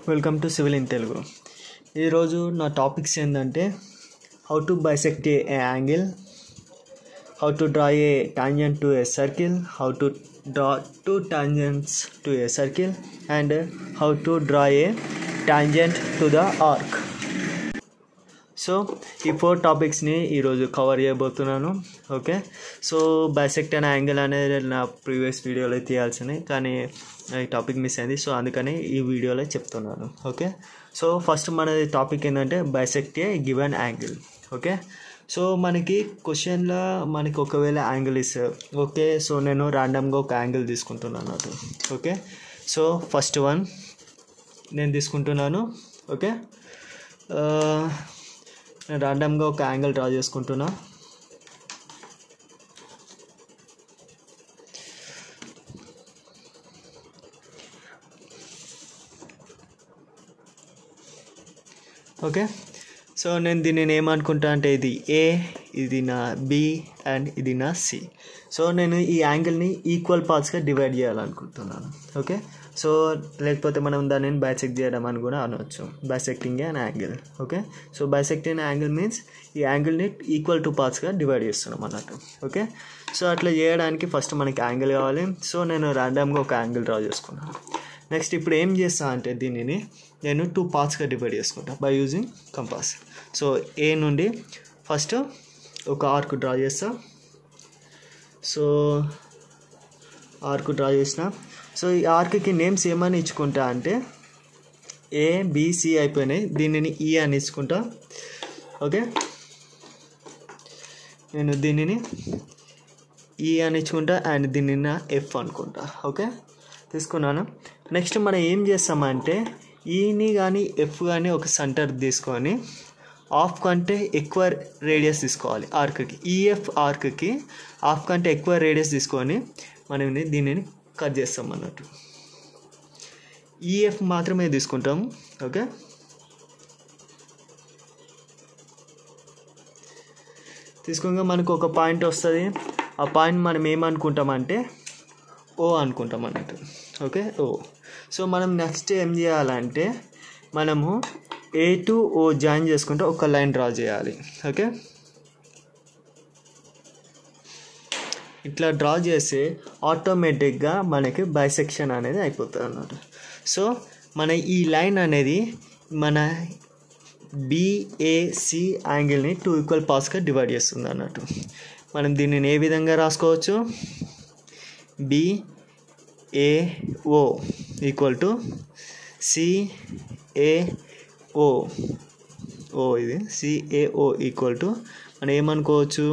welcome to civil in Telugu ఈరోజు నా topics ఏంటంటే how to bisect a angle how to draw a tangent to a circle how to draw two tangents to a circle and how to draw a tangent to the arc so ఈ four టాపిక్స్ని ఈరోజు cover చేయబోతున్నాను okay so bisect అనే angle అనేది నా previous వీడియోలో తీయాల్సింది కానీ ఈ టాపిక్ మిస్ అయింది సో అందుకని ఈ వీడియోలో చెప్తున్నాను ఓకే సో ఫస్ట్ మనది టాపిక్ ఏంటంటే bisect a given angle okay so మనకి క్వశ్చన్లో మనకి ఒకవేళ యాంగిల్ ఇస్తారు ఓకే సో నేను ర్యాండమ్గా ఒక యాంగిల్ తీసుకుంటున్నాను అన్నట్టు ఓకే సో ఫస్ట్ వన్ నేను తీసుకుంటున్నాను ఓకే నేను ర్యాండమ్గా ఒక యాంగిల్ డ్రా చేసుకుంటున్నా ఓకే సో నేను దీన్ని ఏమనుకుంటా అంటే ఇది ఏ ఇది నా బి అండ్ ఇది నా సి సో నేను ఈ యాంగిల్ని ఈక్వల్ పార్ట్స్గా డివైడ్ చేయాలనుకుంటున్నాను ఓకే సో లేకపోతే మనం దానిని బైసెక్ట్ చేయడం అని కూడా అనవచ్చు bisecting an angle okay so bisecting angle means ఈ యాంగిల్ని ఈక్వల్ టు పార్ట్స్గా డివైడ్ చేస్తున్నాం అన్నట్టు ఓకే సో అట్లా చేయడానికి ఫస్ట్ మనకి యాంగిల్ కావాలి సో నేను ర్యాండమ్గా ఒక యాంగిల్ డ్రా చేసుకున్నాను నెక్స్ట్ ఇప్పుడు ఏం చేస్తా అంటే దీనిని నేను టూ పార్ట్స్గా డివైడ్ చేసుకుంటా by using compass so A నుండి ఫస్ట్ ఒక ఆర్క్ డ్రా చేస్తా సో ఆర్క్ డ్రా చేసిన సో ఈ ఆర్క్కి నేమ్స్ ఏమని ఇచ్చుకుంటా అంటే ఏ బిసి అయిపోయినాయి దీనిని ఈ అని ఇచ్చుకుంటా ఓకే నేను దీనిని ఈ అని ఇచ్చుకుంటా అండ్ దీనిని నా ఎఫ్ అనుకుంటా ఓకే తీసుకున్నాను నెక్స్ట్ మనం ఏం చేస్తామంటే ఈని కానీ ఎఫ్ కానీ ఒక సెంటర్ తీసుకొని ఆఫ్ కంటే ఎక్కువ రేడియస్ తీసుకోవాలి ఆర్క్కి ఈఎఫ్ ఆర్క్కి ఆఫ్ కంటే ఎక్కువ రేడియస్ తీసుకొని మనం దీనిని కట్ చేస్తాం అన్నట్టు ఈఎఫ్ మాత్రమే తీసుకుంటాము ఓకే తీసుకోగా మనకు ఒక పాయింట్ వస్తుంది ఆ పాయింట్ మనం ఏమనుకుంటామంటే ఓ అనుకుంటాం అన్నట్టు ఓకే ఓ సో మనం నెక్స్ట్ ఏం చేయాలంటే మనము ఏ టు ఓ జాయిన్ చేసుకుంటే ఒక లైన్ డ్రా చేయాలి ఓకే ఇట్లా డ్రా చేస్తే ఆటోమేటిక్గా మనకి బైసెక్షన్ అనేది అయిపోతుంది అన్నమాట సో మన ఈ లైన్ అనేది మన బిఏసి యాంగిల్ని టూ ఈక్వల్ పార్ట్స్గా డివైడ్ చేస్తుంది అన్నట్టు మనం దీనిని ఏ విధంగా రాసుకోవచ్చు బిఏఓ ఈక్వల్ టు సిఏఓ ఓ ఇది సిఏఓ ఈక్వల్ టు మనం ఏమనుకోవచ్చు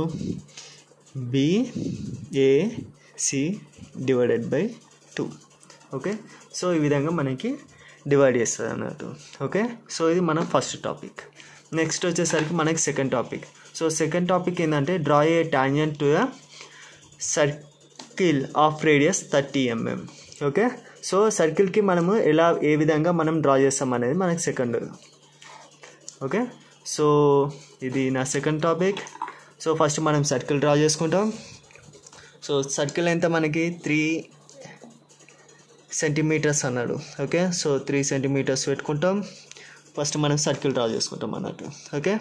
BAC divided by two okay so ఈ విధంగా మనకి డివైడ్ చేస్తుంది అన్నట్టు ఓకే సో ఇది మన ఫస్ట్ టాపిక్ నెక్స్ట్ వచ్చేసరికి మనకి second topic so second topic ఏంటంటే draw a tangent to the circle of radius thirty mm okay so సర్కిల్కి మనము ఎలా ఏ విధంగా మనం డ్రా చేస్తాం అనేది మనకి సెకండ్ ఓకే సో ఇది నా సెకండ్ టాపిక్ సో ఫస్ట్ మనం సర్కిల్ డ్రా చేసుకుంటాం సో సర్కిల్ ఎంత మనకి త్రీ సెంటీమీటర్స్ అన్నాడు ఓకే సో త్రీ సెంటీమీటర్స్ పెట్టుకుంటాం ఫస్ట్ మనం సర్కిల్ డ్రా చేసుకుంటాం అన్నట్టు ఓకే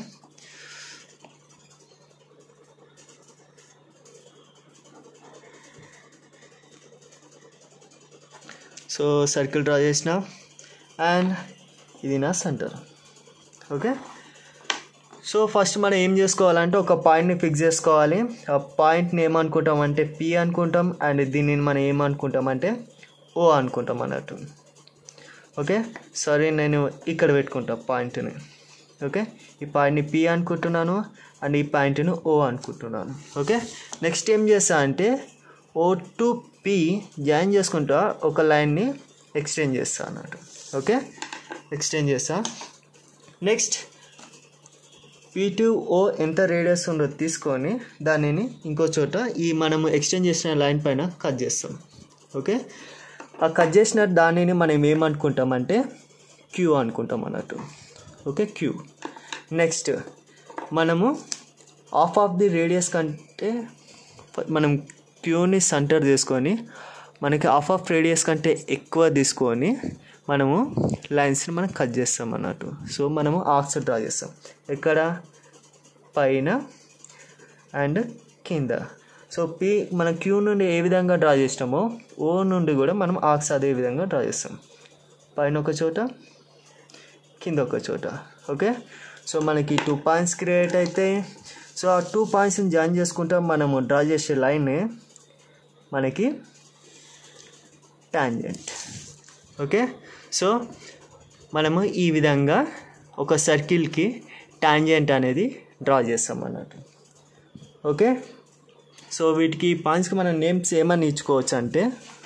సో సర్కిల్ డ్రా చేసిన అండ్ ఇది నా సెంటర్ ఓకే సో ఫస్ట్ మనం ఏం చేసుకోవాలంటే ఒక పాయింట్ని ఫిక్స్ చేసుకోవాలి ఆ పాయింట్ని ఏమనుకుంటామంటే పి అనుకుంటాం అండ్ దీనిని మనం ఏమనుకుంటామంటే ఓ అనుకుంటాం అన్నట్టు ఓకే సరే నేను ఇక్కడ పెట్టుకుంటా పాయింట్ని ఓకే ఈ పాయింట్ని పి అనుకుంటున్నాను అండ్ ఈ పాయింట్ని ఓ అనుకుంటున్నాను ఓకే నెక్స్ట్ ఏం చేస్తా అంటే ఓ టు పి జాయిన్ చేసుకుంటా ఒక లైన్ని ఎక్స్టెండ్ చేస్తా అన్నట్టు ఓకే ఎక్స్టెండ్ చేస్తా నెక్స్ట్ పీ టు ఓ ఎంత రేడియస్ ఉందో తీసుకొని దానిని ఇంకో చోట ఈ మనము ఎక్స్టెండ్ చేసిన లైన్ పైన కట్ చేస్తాం ఓకే ఆ కట్ చేసిన దానిని మనం ఏమనుకుంటామంటే క్యూ అనుకుంటాం అన్నట్టు ఓకే క్యూ నెక్స్ట్ మనము ఆఫ్ ఆఫ్ ది రేడియస్ కంటే మనం క్యూని సెంటర్ తీసుకొని మనకి హాఫ్ ఆఫ్ రేడియస్ కంటే ఎక్కువ తీసుకొని మనము లైన్స్ని మనం కట్ చేస్తాం అన్నట్టు సో మనము ఆర్క్స్ డ్రా చేస్తాం ఎక్కడ పైన అండ్ కింద సో పి మన క్యూ నుండి ఏ విధంగా డ్రా చేసినామో ఓ నుండి కూడా మనం ఆర్క్స్ అదే విధంగా డ్రా చేస్తాం పైన ఒక చోట కింద ఒక చోట ఓకే సో మనకి టూ పాయింట్స్ క్రియేట్ అయితే సో ఆ టూ పాయింట్స్ని జాయిన్ చేసుకుంటా మనము డ్రా చేసే లైన్ మనకి టాంజెంట్ ఓకే సో మనము ఈ విధంగా ఒక సర్కిల్కి టాంజెంట్ అనేది డ్రా చేస్తాం అన్నట్టు ఓకే సో వీటికి పాయింట్స్కి మనం నేమ్స్ ఏమని ఇచ్చుకోవచ్చు అంటే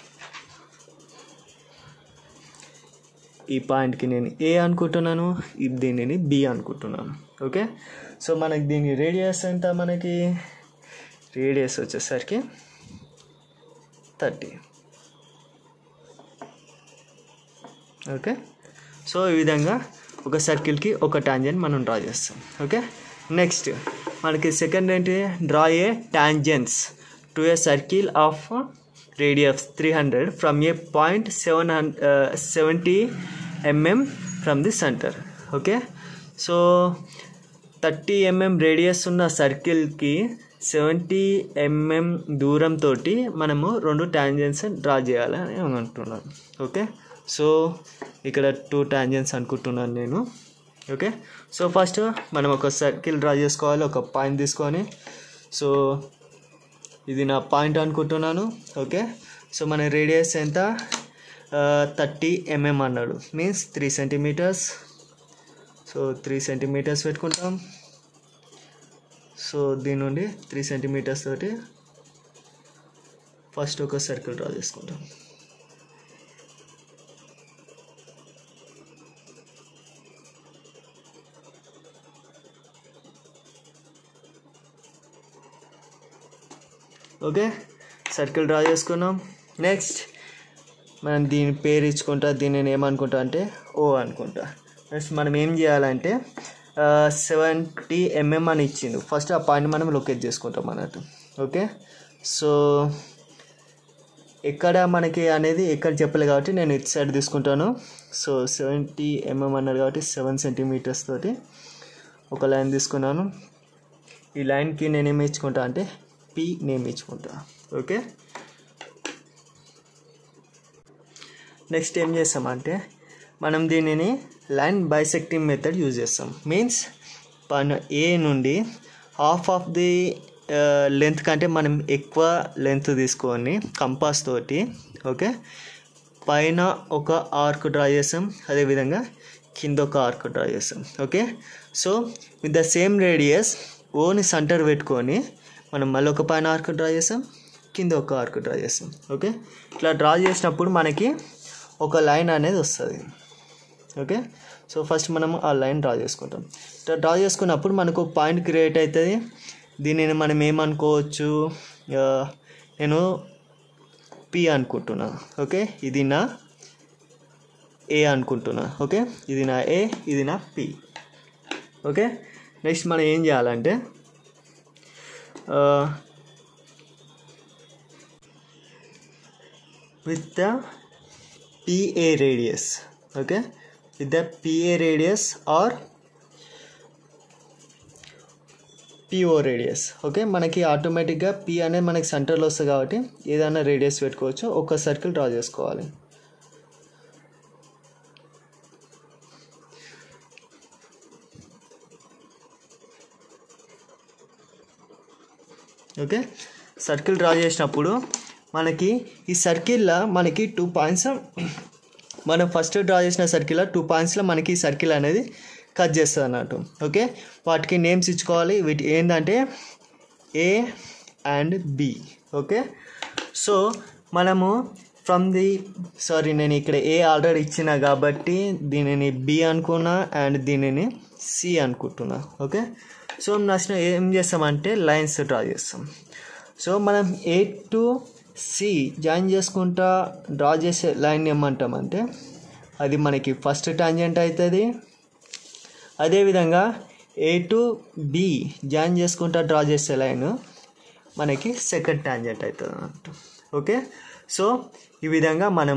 ఈ పాయింట్కి నేను ఏ అనుకుంటున్నాను ఈ దీనిని బి అనుకుంటున్నాను ఓకే సో మనకి దీని రేడియస్ ఎంత మనకి రేడియస్ వచ్చేసరికి థర్టీ ఓకే సో ఈ విధంగా ఒక సర్కిల్కి ఒక టాంజెంట్ మనం డ్రా చేస్తాం ఓకే నెక్స్ట్ మనకి సెకండ్ ఏంటి draw a tangents to a circle of radius three hundred from a point seven hundred seventy mm from the centre okay so thirty mm radius ఉన్న సర్కిల్కి సెవెంటీ ఎంఎం దూరంతో మనము రెండు tangents draw చేయాలని అంటున్నాను okay so ఇక్కడ two tangents అనుకుంటున్నాను నేను okay so first మనం ఒక సర్కిల్ డ్రా చేసుకోవాలి ఒక పాయింట్ తీసుకొని సో ఇది నా పాయింట్ అనుకుంటున్నాను ఓకే సో మన రేడియస్ ఎంత థర్టీ ఎంఎం అన్నాడు means three centimetres so three centimetres పెట్టుకుంటాం సో దీని నుండి త్రీ సెంటీమీటర్స్ తోటి ఫస్ట్ ఒక సర్కిల్ డ్రా చేసుకుంటాం ఓకే సర్కిల్ డ్రా చేసుకున్నాం నెక్స్ట్ మనం దీని పేరు ఇచ్చుకుంటా దీన్ని నేను ఏమనుకుంటా అంటే ఓ అనుకుంటా నెక్స్ట్ మనం ఏం చేయాలంటే సెవెంటీ ఎంఎం అని ఇచ్చిండు ఫస్ట్ ఆ పాయింట్ మనం లొకేట్ చేసుకుంటాం అన్నట్టు ఓకే సో ఎక్కడ మనకి అనేది ఎక్కడ చెప్పలేదు కాబట్టి నేను ఇటు సైడ్ తీసుకుంటాను సో సెవెంటీ ఎంఎం అన్నారు కాబట్టి సెవెన్ సెంటీమీటర్స్ తోటి ఒక లైన్ తీసుకున్నాను ఈ లైన్కి నేను ఏమి ఇచ్చుకుంటా అంటే పి నేమ్ ఇచ్చుకుంటా ఓకే నెక్స్ట్ ఏం చేస్తామంటే మనం దీనిని లైన్ బైసెక్టింగ్ మెథడ్ యూజ్ చేస్తాం మీన్స్ పైన ఏ నుండి హాఫ్ ఆఫ్ ది లెంత్ కంటే మనం ఎక్కువ లెంత్ తీసుకొని కంపాస్ తోటి ఓకే పైన ఒక ఆర్క్ డ్రా చేస్తాం అదేవిధంగా కింద ఒక ఆర్క్ డ్రా చేస్తాం okay so with the same radius ఓని సెంటర్ పెట్టుకొని మనం మళ్ళీ ఒక పైన ఆర్క్ డ్రా చేస్తాం కింద ఒక ఆర్క్ డ్రా చేస్తాం ఓకే ఇట్లా డ్రా చేసినప్పుడు మనకి ఒక లైన్ అనేది వస్తుంది ఓకే సో ఫస్ట్ మనం ఆ లైన్ డ్రా చేసుకుంటాం ఇట్లా డ్రా చేసుకున్నప్పుడు మనకు పాయింట్ క్రియేట్ అవుతుంది దీనిని మనం ఏమనుకోవచ్చు నేను పి అనుకుంటున్నా ఓకే ఇది నా ఏ అనుకుంటున్నా ఓకే ఇది నా ఏ ఇది నా పి ఓకే నెక్స్ట్ మనం ఏం చేయాలంటే with the PA radius okay with the PA radius or PO radius okay మనకి ఆటోమేటిక్గా పి అనేది మనకి సెంటర్లో వస్తుంది కాబట్టి ఏదైనా రేడియస్ పెట్టుకోవచ్చు ఒక సర్కిల్ డ్రా చేసుకోవాలి ఓకే సర్కిల్ డ్రా చేసినప్పుడు మనకి ఈ సర్కిల్లో మనకి టూ పాయింట్స్ మనం ఫస్ట్ డ్రా చేసిన సర్కిల్లో టూ పాయింట్స్లో మనకి ఈ సర్కిల్ అనేది కట్ చేస్తుంది అన్నట్టు ఓకే వాటికి నేమ్స్ ఇచ్చుకోవాలి వీటి ఏంటంటే A and B okay so మనము ఫ్రమ్ ది సారీ నేను ఇక్కడ ఏ ఆల్రెడీ ఇచ్చిన కాబట్టి దీనిని బి అనుకున్నా అండ్ దీనిని సి అనుకుంటున్నా ఓకే సో నచ్చిన ఏం చేస్తామంటే లైన్స్ డ్రా చేస్తాం సో మనం ఏ టు సి జాయిన్ చేసుకుంటా డ్రా చేసే లైన్ ఏమంటామంటే అది మనకి ఫస్ట్ టాంజెంట్ అవుతుంది అదేవిధంగా ఏ టు బి జాయిన్ చేసుకుంటా డ్రా చేసే లైన్ మనకి సెకండ్ టాంజెంట్ అవుతుంది అన్నట్టు ఓకే సో ఈ విధంగా మనము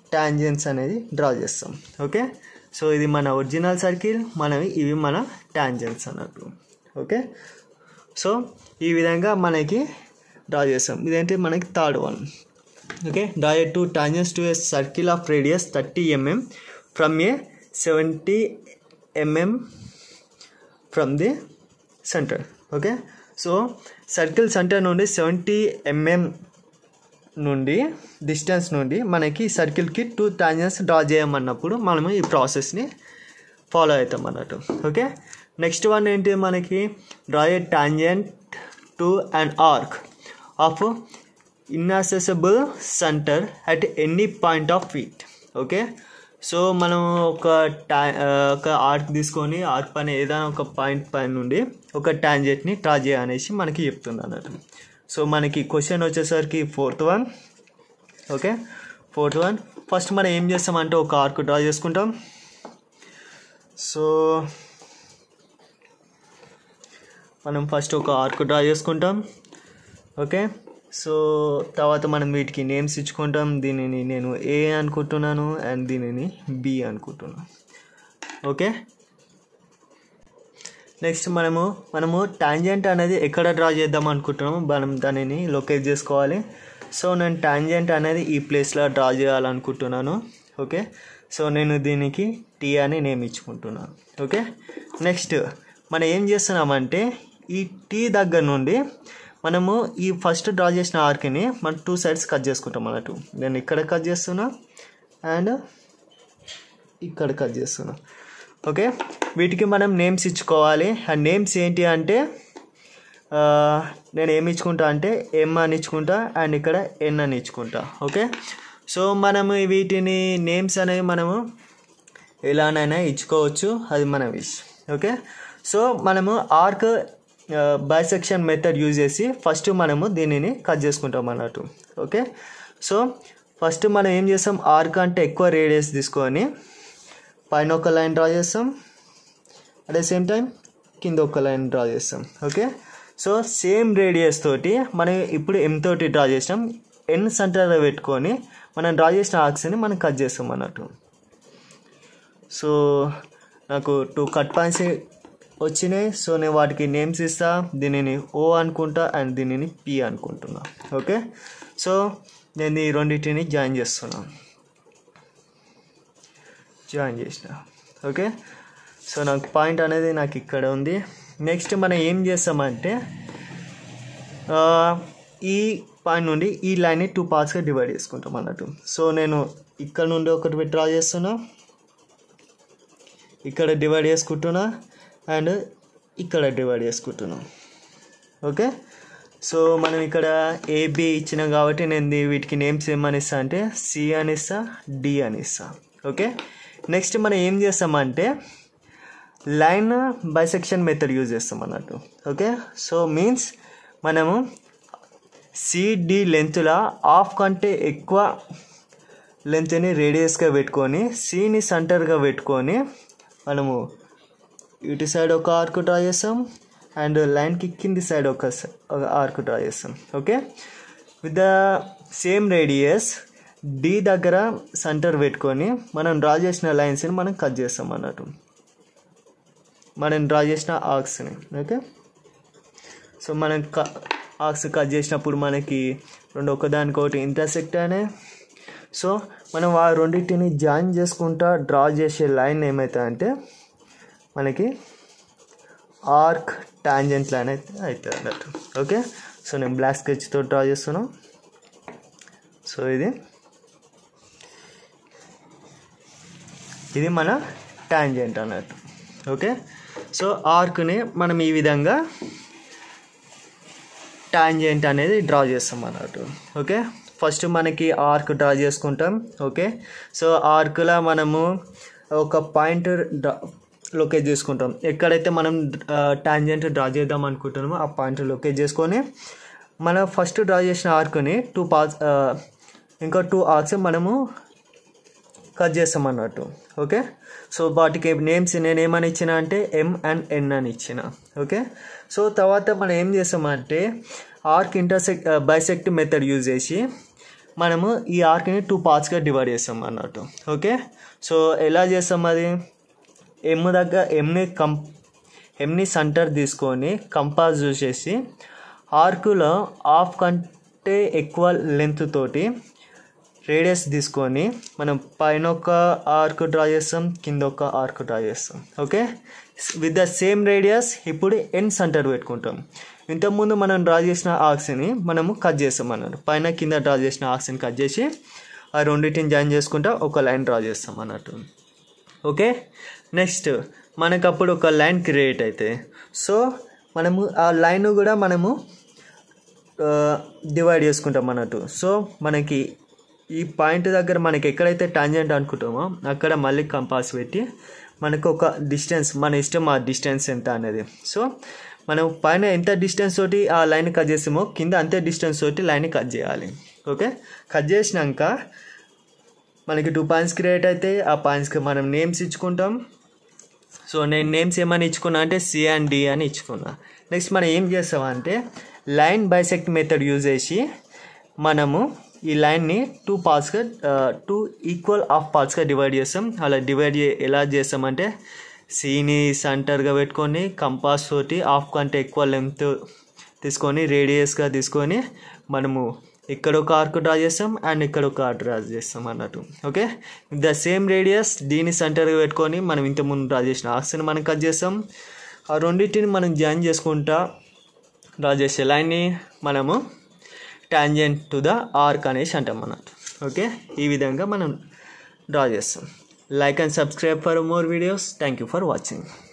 టాంజెంట్స్ అనేది డ్రా చేస్తాం ఓకే సో ఇది మన ఒరిజినల్ సర్కిల్ మనవి ఇవి మన టాంజెంట్స్ అన్నట్టు ఓకే సో ఈ విధంగా మనకి డ్రా చేస్తాం ఇదేంటి మనకి third one okay draw a two tangents to a circle of radius thirty mm from a seventy mm from the centre okay so circle centre నుండి సెవెంటీ ఎంఎం నుండి distance నుండి మనకి సర్కిల్కి టూ టాంజెంట్స్ డ్రా చేయమన్నప్పుడు మనము ఈ ప్రాసెస్ని follow అవుతాం అన్నట్టు ఓకే నెక్స్ట్ వన్ ఏంటి మనకి draw a tangent to and arc of inaccessible centre at any point of feet okay so మనం ఒక టా ఒక ఆర్క్ తీసుకొని ఆర్క్ పైన ఏదైనా ఒక పాయింట్ పైన నుండి ఒక టాంజెంట్ని డ్రా చేయనేసి మనకి చెప్తుంది అన్నట్టు సో మనకి క్వశ్చన్ వచ్చేసరికి fourth one okay fourth one first మనం ఏం చేస్తామంటే ఒక ఆర్క్ డ్రా చేసుకుంటాం సో మనం ఫస్ట్ ఒక ఆర్క్ డ్రా చేసుకుంటాం ఓకే సో తర్వాత మనం వీటికి నేమ్స్ ఇచ్చుకుంటాం దీనిని నేను ఏ అనుకుంటున్నాను అండ్ దీనిని బి అనుకుంటున్నాను ఓకే నెక్స్ట్ మనము మనము టాంజెంట్ అనేది ఎక్కడ డ్రా చేద్దాం అనుకుంటున్నాము మనం దానిని లొకేట్ చేసుకోవాలి సో నేను టాంజెంట్ అనేది ఈ ప్లేస్లో డ్రా చేయాలనుకుంటున్నాను ఓకే సో నేను దీనికి టీ అని నేమ్ ఇచ్చుకుంటున్నాను ఓకే నెక్స్ట్ మనం ఏం చేస్తున్నామంటే ఈ టీ దగ్గర నుండి మనము ఈ ఫస్ట్ డ్రా చేసిన ఆర్క్ని మనం టూ సైడ్స్ కట్ చేసుకుంటాం అన్నట్టు నేను ఇక్కడ కట్ చేస్తున్నా అండ్ ఇక్కడ కట్ చేస్తున్నా ఓకే వీటికి మనం నేమ్స్ ఇచ్చుకోవాలి ఆ నేమ్స్ ఏంటి అంటే ఆ, నేను ఏమి ఇచ్చుకుంటా అంటే ఎం అని ఇచ్చుకుంటా అండ్ ఇక్కడ ఎన్ అని ఇచ్చుకుంటా ఓకే సో మనము వీటిని నేమ్స్ అనేవి మనము ఎలానైనా ఇచ్చుకోవచ్చు అది మన విష్ ఓకే సో మనము ఆర్క్ బైసెక్షన్ మెథడ్ యూజ్ చేసి ఫస్ట్ మనము దీనిని కట్ చేసుకుంటాం అన్నట్టు ఓకే సో ఫస్ట్ మనం ఏం చేస్తాం ఆర్క్ అంటే ఎక్కువ రేడియస్ తీసుకొని పైన ఒక లైన్ డ్రా చేస్తాం అట్ ద సేమ్ టైం కింద ఒక లైన్ డ్రా చేస్తాం ఓకే సో సేమ్ రేడియస్ తోటి మనం ఇప్పుడు ఎం తోటి డ్రా చేసాం ఎన్ సెంటర్లో పెట్టుకొని మనం డ్రా చేసిన ఆర్క్స్ని మనం కట్ చేస్తాం అన్నట్టు సో నాకు టూ కట్ పాయింట్స్ వచ్చినాయి సో నేను వాటికి నేమ్స్ ఇస్తా దీనిని ఓ అనుకుంటా అండ్ దీనిని పి అనుకుంటున్నా ఓకే సో నేను ఈ రెండింటిని జాయిన్ చేస్తున్నాను జాయిన్ చేసిన ఓకే సో నాకు పాయింట్ అనేది నాకు ఇక్కడ ఉంది నెక్స్ట్ మనం ఏం చేస్తామంటే ఆ, ఈ పాయింట్ నుండి ఈ లైన్ని టూ పార్ట్స్గా డివైడ్ చేసుకుంటాం అన్నట్టు సో నేను ఇక్కడ నుండి ఒకటి డ్రా చేస్తున్నా ఇక్కడ డివైడ్ చేసుకుంటున్నా అండ్ ఇక్కడ డివైడ్ చేసుకుంటున్నా ఓకే సో మనం ఇక్కడ ఏబి ఇచ్చినాం కాబట్టి నేను దీ- వీటికి నేమ్స్ ఏమని ఇస్తా అంటే సి అని ఇస్తా డి అని ఇస్తా ఓకే నెక్స్ట్ మనం ఏం చేస్తామంటే లైన్ బైసెక్షన్ మెథడ్ యూజ్ చేస్తాం అన్నట్టు ఓకే సో మీన్స్ మనము సిడి లెంత్లో హాఫ్ కంటే ఎక్కువ లెంత్ని రేడియస్గా పెట్టుకొని సిని సెంటర్గా పెట్టుకొని మనము ఇటు సైడ్ ఒక ఆర్క్ డ్రా చేస్తాం అండ్ లైన్కి కింది సైడ్ ఒక స- ఒక ఆర్క్ డ్రా చేస్తాం okay with the same radius D దగ్గర సెంటర్ పెట్టుకొని మనం డ్రా చేసిన లైన్స్ని మనం కట్ చేస్తాం అన్నట్టు మనం డ్రా చేసిన ఆర్క్స్ని ఓకే సో మనం క ఆర్క్స్ కట్ చేసినప్పుడు మనకి రెండు ఒకదానికొకటి ఇంటర్సెక్ట్ అయినాయి సో మనం ఆ రెండింటిని జాయిన్ చేసుకుంటా డ్రా చేసే లైన్ ఏమవుతుందంటే మనకి ఆర్క్ టాంజెంట్ లైన్ అయితే అవుతుంది అన్నట్టు ఓకే సో నేను బ్లాక్ స్కెచ్తో డ్రా చేస్తున్నాను సో ఇది ఇది మన టాంజెంట్ అన్నట్టు ఓకే సో ఆర్క్ని మనం ఈ విధంగా టాంజెంట్ అనేది డ్రా చేస్తాం అన్నట్టు ఓకే ఫస్ట్ మనకి ఆర్క్ డ్రా చేసుకుంటాం ఓకే సో ఆర్క్లో మనము ఒక పాయింట్ డ్రా లొకేట్ చేసుకుంటాం ఎక్కడైతే మనం టాంజెంట్ డ్రా చేద్దాం అనుకుంటున్నామో ఆ పాయింట్ లొకేట్ చేసుకొని మనం ఫస్ట్ డ్రా చేసిన ఆర్క్ని టూ పార్ట్స్ ఇంకా టూ ఆర్క్స్ మనము కట్ చేస్తాం అన్నట్టు ఓకే సో వాటికి నేమ్స్ నేను ఏమని ఇచ్చిన అంటే ఎం అండ్ ఎన్ అని ఇచ్చిన ఓకే సో తర్వాత మనం ఏం చేస్తామంటే arc intersect bisect method use చేసి మనము ఈ ఆర్క్ని టూ పార్ట్స్గా డివైడ్ చేస్తాం అన్నట్టు ఓకే సో ఎలా చేస్తాం అది ఎమ్ దగ్గర ఎమ్ని కం ఎమ్ని సెంటర్ తీసుకొని కంపాస్ చూసేసి ఆర్కులో హాఫ్ కంటే ఎక్కువ లెంత్ తోటి రేడియస్ తీసుకొని మనం పైన ఒక ఆర్క్ డ్రా చేస్తాం కింద ఒక ఆర్క్ డ్రా చేస్తాం okay with the same radius ఇప్పుడు ఎన్ సెంటర్ పెట్టుకుంటాం ఇంతకుముందు మనం డ్రా చేసిన ఆర్క్స్ని మనము కట్ చేస్తాం అన్నట్టు పైన కింద డ్రా చేసిన ఆర్క్స్ని కట్ చేసి ఆ రెండింటిని జాయిన్ చేసుకుంటా ఒక లైన్ డ్రా చేస్తాం అన్నట్టు ఓకే నెక్స్ట్ మనకు అప్పుడు ఒక లైన్ క్రియేట్ అయితే సో మనము ఆ లైన్ కూడా మనము డివైడ్ చేసుకుంటాం అన్నట్టు సో మనకి ఈ పాయింట్ దగ్గర మనకి ఎక్కడైతే టాంజెంట్ అనుకుంటామో అక్కడ మళ్ళీ కంపాస్ పెట్టి మనకు ఒక డిస్టెన్స్ మన ఇష్టం ఆ డిస్టెన్స్ ఎంత అనేది సో మనం పైన ఎంత డిస్టెన్స్ తోటి ఆ లైన్ కట్ చేస్తామో కింద అంతే డిస్టెన్స్ తోటి లైన్ కట్ చేయాలి ఓకే కట్ చేసినాక మనకి టూ పాయింట్స్ క్రియేట్ అయితే ఆ పాయింట్స్కి మనం నేమ్స్ ఇచ్చుకుంటాం సో నేను నేమ్స్ ఏమని ఇచ్చుకున్నా అంటే సి అండ్ డి అని ఇచ్చుకున్నా నెక్స్ట్ మనం ఏం చేస్తామంటే లైన్ బైసెక్ట్ మెథడ్ యూజ్ చేసి మనము ఈ లైన్ని టూ పార్ట్స్గా టూ ఈక్వల్ హాఫ్ పార్ట్స్గా డివైడ్ చేస్తాం అలా డివైడ్ ఎలా చేస్తామంటే సీని సెంటర్గా పెట్టుకొని కంపాస్ తోటి హాఫ్ కంటే ఎక్కువ లెంత్ తీసుకొని రేడియస్గా తీసుకొని మనము ఇక్కడ ఒక ఆర్క్ డ్రా చేస్తాం అండ్ ఇక్కడ ఒక ఆర్క్ డ్రా చేస్తాం అన్నట్టు ఓకే ద సేమ్ రేడియస్ దీని సెంటర్గా పెట్టుకొని మనం ఇంతకుముందు డ్రా చేసిన ఆర్క్స్ని మనం కట్ చేస్తాం ఆ రెండింటిని మనం జాయిన్ చేసుకుంటా డ్రా చేసే లైన్ని మనము టాంజెంట్ టు ద ఆర్క్ అనేసి అంటాం అన్నట్టు ఓకే ఈ విధంగా మనం డ్రా చేస్తాం like and subscribe for more videos thank you for watching